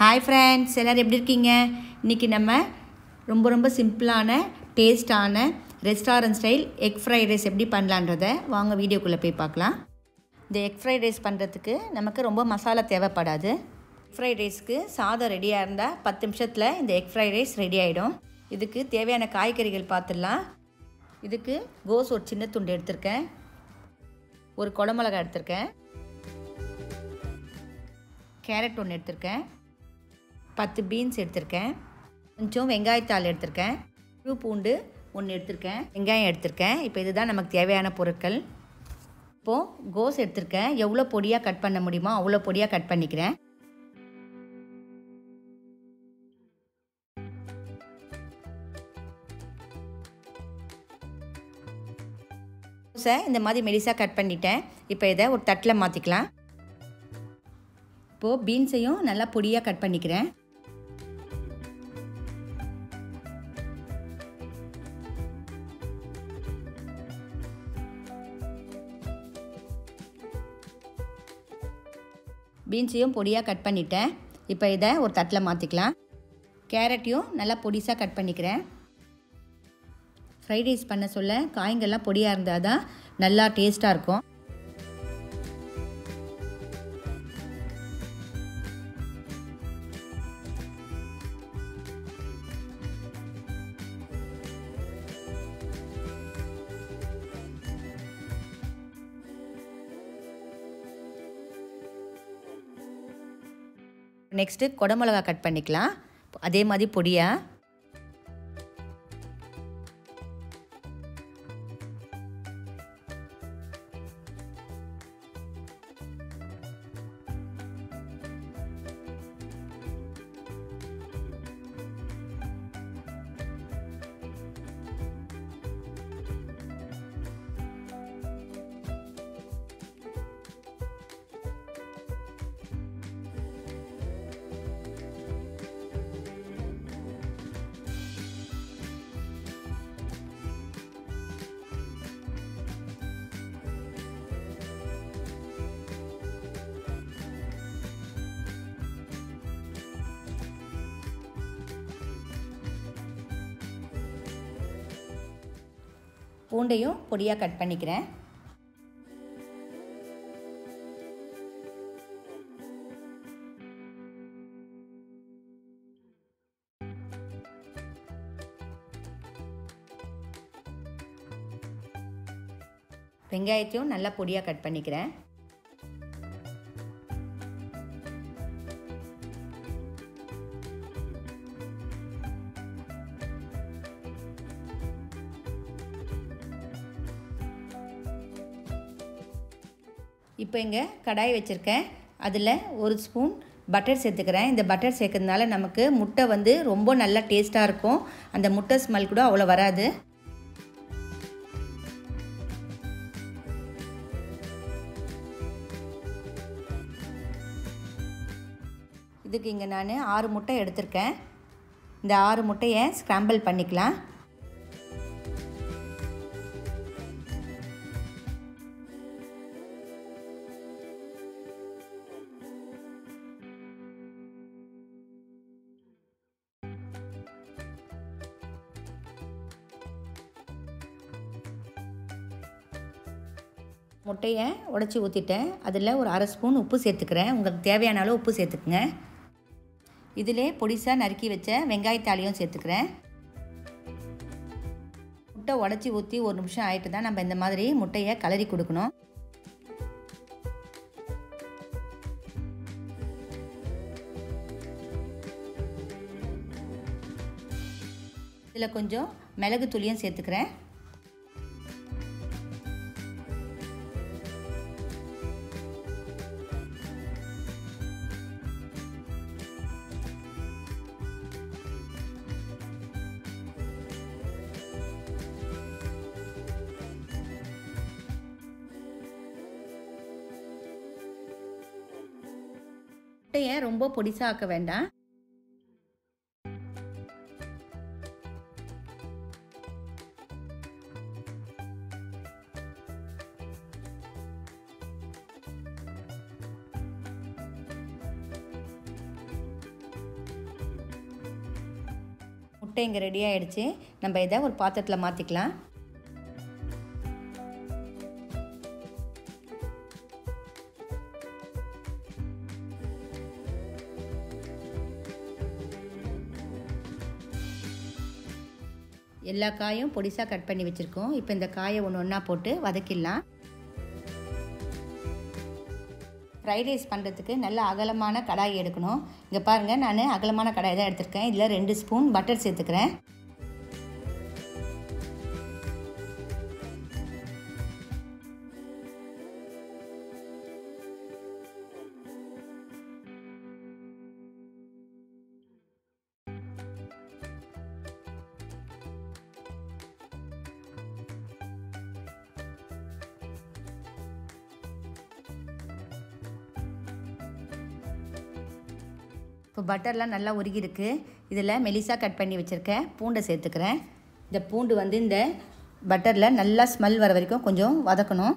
hi friends எல்லோரும் எப்படி இருக்கீங்க இன்றைக்கி நம்ம ரொம்ப ரொம்ப சிம்பிளான டேஸ்டான restaurant style egg fried rice எப்படி பண்ணலான்றதை வாங்க வீடியோக்குள்ளே போய் பார்க்கலாம் இந்த எக் ஃப்ரைட் ரைஸ் பண்ணுறதுக்கு நமக்கு ரொம்ப மசாலா தேவைப்படாது எக் ஃப்ரைட் ரைஸ்க்கு சாதம் ரெடியாக இருந்தால் பத்து நிமிஷத்தில் இந்த எக் ஃப்ரைட் ரைஸ் ரெடி ஆகிடும் இதுக்கு தேவையான காய்கறிகள் பார்த்துடலாம் இதுக்கு கோஸ் ஒரு சின்ன துண்டு எடுத்திருக்கேன் ஒரு குடமிளகா எடுத்திருக்கேன் கேரட் ஒன்று எடுத்திருக்கேன் பத்து பீன்ஸ் எடுத்திருக்கேன் கொஞ்சம் வெங்காயத்தாள் எடுத்திருக்கேன் புழு பூண்டு ஒன்று எடுத்திருக்கேன் வெங்காயம் எடுத்திருக்கேன் இப்போ இதுதான் நமக்கு தேவையான பொருட்கள் இப்போது கோஸ் எடுத்திருக்கேன் எவ்வளோ பொடியாக கட் பண்ண முடியுமோ அவ்வளோ பொடியாக கட் பண்ணிக்கிறேன் கோஸை இந்த மாதிரி மெலிசாக கட் பண்ணிட்டேன் இப்போ இதை ஒரு தட்டில் மாற்றிக்கலாம் இப்போது பீன்ஸையும் நல்லா பொடியாக கட் பண்ணிக்கிறேன் பீன்ஸையும் பொடியாக கட் பண்ணிட்டேன் இப்போ இதை ஒரு தட்டில் மாற்றிக்கலாம் கேரட்டையும் நல்லா பொடிசாக கட் பண்ணிக்கிறேன் ஃப்ரைட் ரைஸ் பண்ண சொல்ல காய்கள்லாம் பொடியாக இருந்தால் தான் நல்லா டேஸ்ட்டாக இருக்கும் நெக்ஸ்ட்டு குடமிளகா கட் பண்ணிக்கலாம் அதே மாதிரி பொடியாக பூண்டையும் பொடியாக கட் பண்ணிக்கிறேன் வெங்காயத்தையும் நல்லா பொடியாக கட் பண்ணிக்கிறேன் இப்போ இங்கே கடாய் வச்சுருக்கேன் அதில் ஒரு ஸ்பூன் பட்டர் சேர்த்துக்கிறேன் இந்த பட்டர் சேர்க்கறதுனால நமக்கு முட்டை வந்து ரொம்ப நல்லா டேஸ்ட்டாக இருக்கும் அந்த முட்டை ஸ்மெல் கூட அவ்வளோ வராது இதுக்கு இங்கே நான் ஆறு முட்டை எடுத்திருக்கேன் இந்த ஆறு முட்டையை ஸ்க்ராம்பிள் பண்ணிக்கலாம் முட்டையை உடச்சி ஊற்றிட்டேன் அதில் ஒரு அரை ஸ்பூன் உப்பு சேர்த்துக்கிறேன் உங்களுக்கு தேவையான அளவு உப்பு சேர்த்துக்குங்க இதிலே பொடிசாக நறுக்கி வச்ச வெங்காயத்தாளியும் சேர்த்துக்கிறேன் முட்டை உடச்சி ஊற்றி ஒரு நிமிஷம் ஆகிட்டு தான் நம்ம இந்த மாதிரி முட்டையை கலரி கொடுக்கணும் இதில் கொஞ்சம் மிளகு தூளியும் சேர்த்துக்கிறேன் முட்டையை ரொம்ப பொடிசாக ஆக்க வேண்டாம் முட்டை இங்கே ரெடி ஆகிடுச்சு நம்ம இதை ஒரு பாத்திரத்தில் மாற்றிக்கலாம் எல்லா காயும் பொடிசாக கட் பண்ணி வச்சுருக்கோம் இப்போ இந்த காயை ஒன்று ஒன்றா போட்டு வதக்கிடலாம் ஃப்ரைட் ரைஸ் பண்ணுறதுக்கு நல்ல அகலமான கடாய் எடுக்கணும் இங்கே பாருங்கள் நான் அகலமான கடாய் தான் எடுத்திருக்கேன் இதில் ரெண்டு ஸ்பூன் பட்டர் சேர்த்துக்கிறேன் இப்போ பட்டர்லாம் நல்லா உருகிருக்கு இதில் மெலிசாக கட் பண்ணி வச்சுருக்கேன் பூண்டை சேர்த்துக்கிறேன் இந்த பூண்டு வந்து இந்த பட்டரில் நல்லா ஸ்மெல் வர வரைக்கும் கொஞ்சம் வதக்கணும்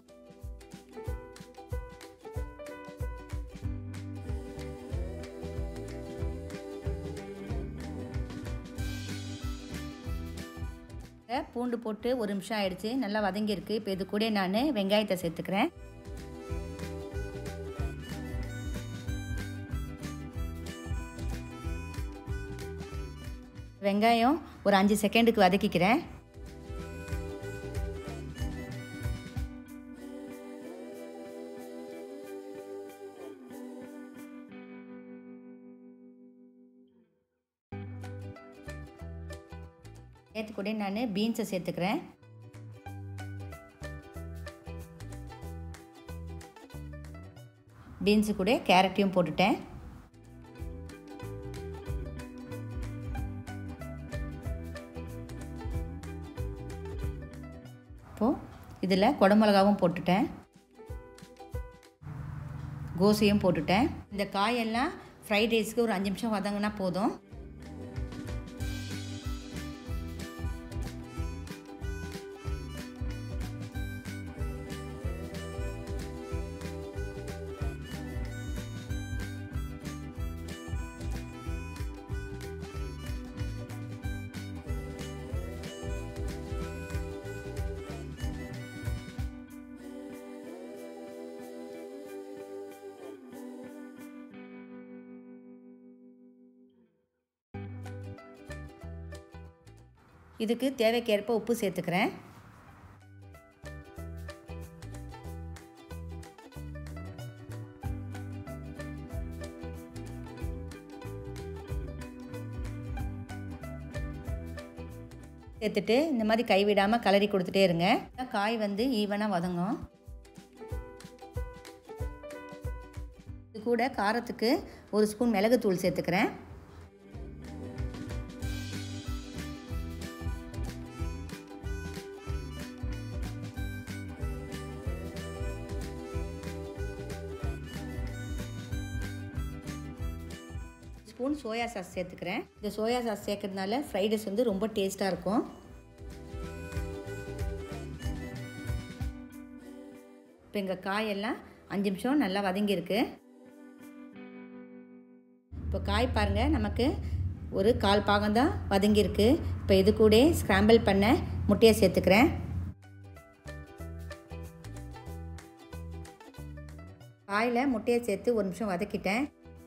பூண்டு போட்டு ஒரு நிமிஷம் ஆயிடுச்சு நல்லா வதங்கியிருக்கு இப்போ இது கூட நான் வெங்காயத்தை சேர்த்துக்கிறேன் வெங்காயம் ஒரு அஞ்சு செகண்டுக்கு வதக்கிக்கிறேன் சேர்த்து கூட நான் பீன்ஸை சேர்த்துக்கிறேன் பீன்ஸு கூட கேரட்டையும் போட்டுட்டேன் இப்போது இதில் குடமிளகாவும் போட்டுட்டேன் கோசையும் போட்டுட்டேன் இந்த காயெல்லாம் ஃப்ரைட் ரைஸ்க்கு ஒரு அஞ்சு நிமிஷம் வதங்கினா போதும் இதுக்கு தேவைக்கேற்ப உப்பு சேர்த்துக்கிறேன் சேர்த்துட்டு இந்த மாதிரி கைவிடாமல் கலரி கொடுத்துட்டே இருங்க காய் வந்து ஈவனாக வதங்கும் இது கூட காரத்துக்கு ஒரு ஸ்பூன் மிளகுத்தூள் சேர்த்துக்கிறேன் ஸ்பூன் சோயா சாஸ் சேர்த்துக்கிறேன் இந்த சோயா சாஸ் சேர்க்கறதுனால ஃப்ரைட் ரைஸ் வந்து ரொம்ப டேஸ்ட்டாக இருக்கும் இப்போ எங்கள் காயெல்லாம் அஞ்சு நிமிஷம் நல்லா வதங்கியிருக்கு இப்போ காய் பாருங்கள் நமக்கு ஒரு கால் பாகம் தான் வதங்கியிருக்கு இப்போ இது கூட ஸ்க்ராம்பிள் பண்ண முட்டையை சேர்த்துக்கிறேன் காயில் முட்டையை சேர்த்து ஒரு நிமிஷம் வதக்கிட்டேன்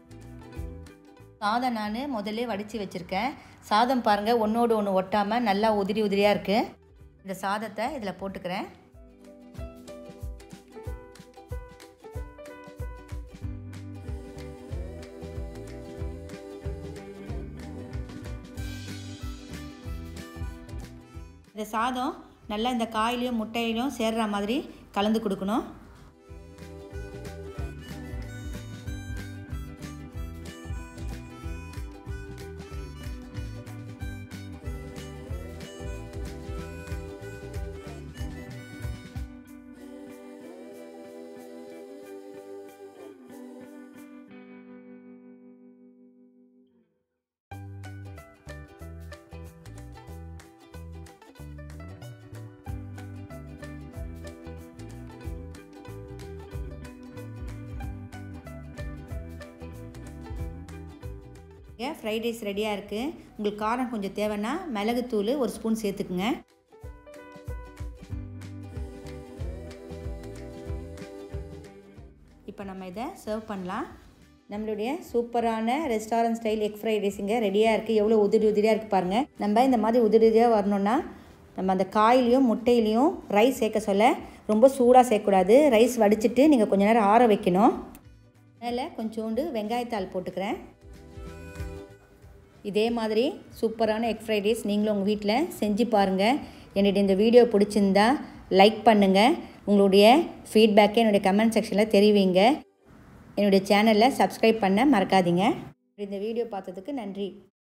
சாதம் நான் முதல்ல வடித்து வச்சுருக்கேன் சாதம் பாருங்கள் ஒன்றோடு ஒன்று ஒட்டாமல் நல்லா உதிரி உதிரியாக இருக்குது இந்த சாதத்தை இதில் போட்டுக்கிறேன் இந்த சாதம் நல்லா இந்த காயிலையும் முட்டையிலையும் சேர்ற மாதிரி கலந்து கொடுக்கணும் ஃப்ரைட் ரைஸ் ரெடியாக இருக்குது உங்களுக்கு காரம் கொஞ்சம் தேவைன்னா மிளகுத்தூள் ஒரு ஸ்பூன் சேர்த்துக்குங்க இப்போ நம்ம இதை சர்வ் பண்ணலாம் நம்மளுடைய சூப்பரான ரெஸ்டாரண்ட் ஸ்டைல் எக் ஃப்ரைட் ரைஸுங்க ரெடியாக இருக்குது எவ்வளோ உதிரி உதிரியாக இருக்குது பாருங்கள் நம்ம இந்த மாதிரி உதிரி உதிரியாக வரணுன்னா நம்ம அந்த காயிலையும் முட்டையிலையும் ரைஸ் சேர்க்க சொல்ல ரொம்ப சூடாக சேர்க்கக்கூடாது ரைஸ் வடிச்சிட்டு நீங்கள் கொஞ்ச நேரம் ஆற வைக்கணும் மேலே கொஞ்சோண்டு வெங்காயத்தாள் போட்டுக்கிறேன் இதே மாதிரி சூப்பரான எக் ஃப்ரைட் ரைஸ் நீங்களும் உங்கள் வீட்டில் செஞ்சு பாருங்கள் என்னுடைய இந்த வீடியோ பிடிச்சிருந்தா லைக் பண்ணுங்கள் உங்களுடைய ஃபீட்பேக்கை என்னுடைய கமெண்ட் செக்ஷனில் தெரிவிங்க என்னுடைய சேனலில் சப்ஸ்கிரைப் பண்ண மறக்காதீங்க இந்த வீடியோ பார்த்ததுக்கு நன்றி